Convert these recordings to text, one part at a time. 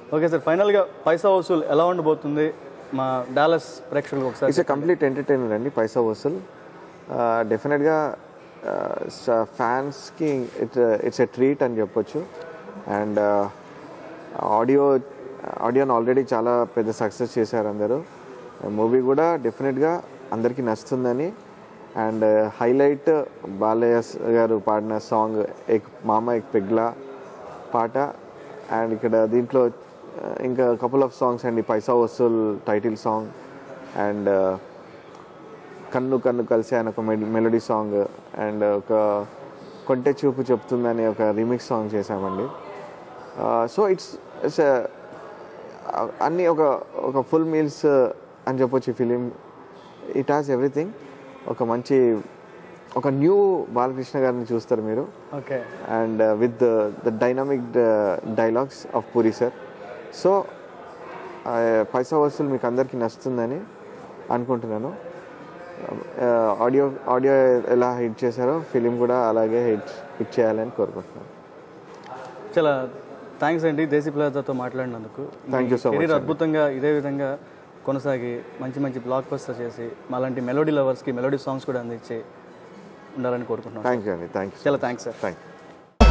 Okay sir ఫైనల్గా పైసా వసూల్ ఎలా ఉండబోతుంది మా డాలస్ ప్రేక్షకులకు ఒకసారి ఇట్స్ ఎ కంప్లీట్ ఎంటర్టైనర్ అండి పైసా వసూల్ డెఫినెట్గా ఫ్యాన్స్కి ఇట్స్ ఇట్స్ ఎ ట్రీట్ అని చెప్పొచ్చు అండ్ ఆడియో ఆడియోని ఆల్రెడీ చాలా పెద్ద సక్సెస్ చేశారు అందరూ మూవీ కూడా డెఫినెట్గా అందరికీ నచ్చుతుందని అండ్ హైలైట్ బాలయ్య గారు పాడిన సాంగ్ ఎక్ మామ ఎక్ పెగ్లా పాట అండ్ ఇక్కడ దీంట్లో ఆ, ఇంకా కపుల్ ఆఫ్ సాంగ్స్ అండి Paisa Vasool title song and కన్ను కన్ను కలిసి ఆయన ఒక మెలోడీ సాంగ్ అండ్ ఒక కొంటె చూపు చెప్తుందని ఒక రీమిక్స్ సాంగ్ చేశామండి సో ఇట్స్ ఇట్స్ అన్ని ఒక ఒక ఫుల్ మీల్స్ అని చెప్పొచ్చు ఫిలిం ఇట్ హాస్ ఎవ్రీథింగ్ ఒక మంచి ఒక న్యూ బాలకృష్ణ గారిని చూస్తారు మీరు okay and with the dynamic dialogues of Puri sir so Paisa Vasool మీకు అందరికీ నచ్చుతుందని అనుకుంటున్నాను ఆడియో ఆడియో ఎలా హిట్ చేశారో ఫిలిం కూడా అలాగే హిట్ హిట్ చేయాలని కోరుకుంటున్నాను చాలా థ్యాంక్స్ అండి దేశీ ప్లాజాతో మాట్లాడినందుకు Thank you so much career అండి. అద్భుతంగా ఇదే విధంగా కొనసాగి మంచి మంచి బ్లాక్ బస్టర్ చేసి మాలాంటి మెలోడీ లవర్స్కి మెలోడీ సాంగ్స్ కూడా అందించి ఉండాలని కోరుకుంటున్నాను థ్యాంక్ యూ అండి థ్యాంక్ యూ చాలా thanks sir thank you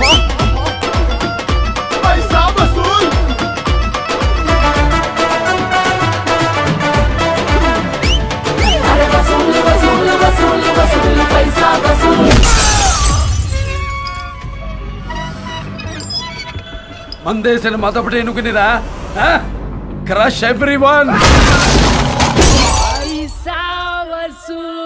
Paisa Vasool अरे वसूल वसूल वसूल वसूल पैसा वसूल మందేసిన మదపటి ఎన్నుకునిరా క్రష్ ఎవ్రీ వన్ पैसा वसूल